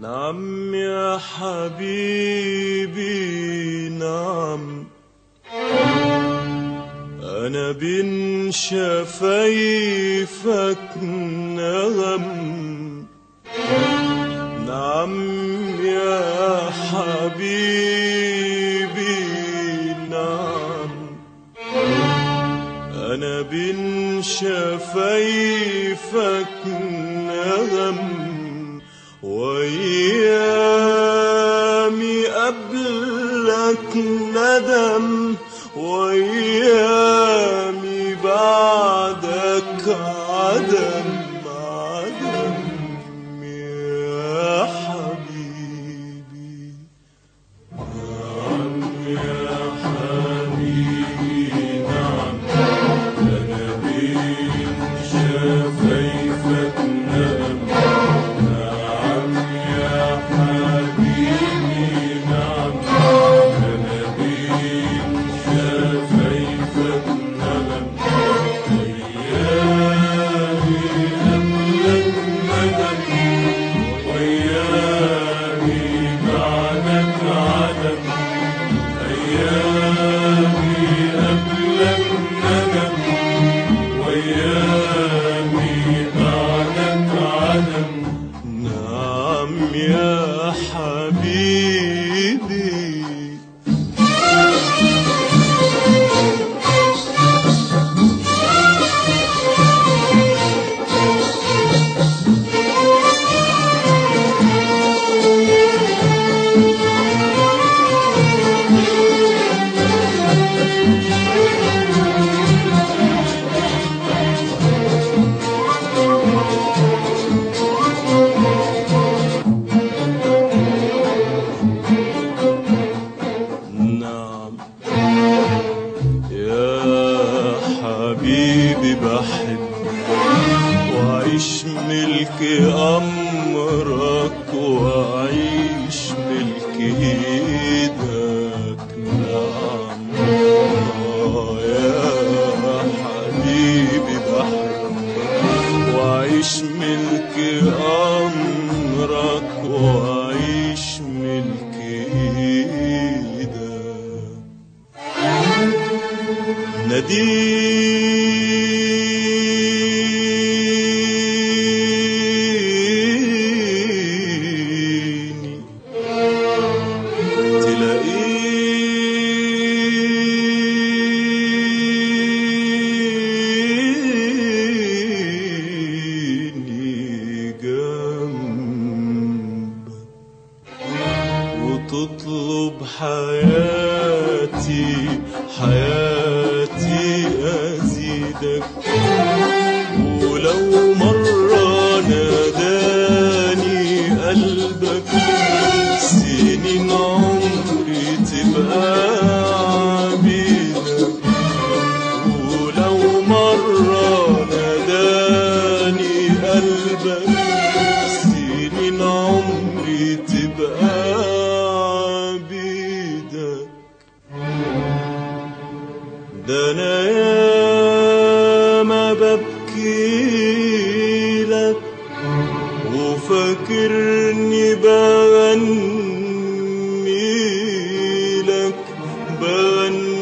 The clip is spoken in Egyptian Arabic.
نعم يا حبيبي نعم أنا بين شفايفك نغم نعم يا حبيبي نعم أنا بين شفايفك نغم وأيامي قبلك ندم وأيامي بعدك عدم عدم يا حبيبي نعم يا حبيبي نعم أنا بين شفايفك نغم نعم يا حبيبي نعم أنا بين شفايفك نغم أيامي قبلك ندم وأيامي بعدك عدم أيامي قبلك ندم وأيامي بعدك عدم نعم يا حبيبي نعم يا حبيبي بحب وأعيش ملك أمرك وأعيش ملك إيدك نعم آه يا حبيبي بحب وأعيش ملك أمرك وأعيش ملك إيدك ناديني تلاقيني جنبك وتطلب حياتي حياتي أزيدك ولو مرة ناداني قلبك سنين عمري تبقى عبيدك ولو مرة ناداني قلبك سنين عمري تبقى عبيدك ده انا ياما ببكي لك وفاكرني بغني لك بغني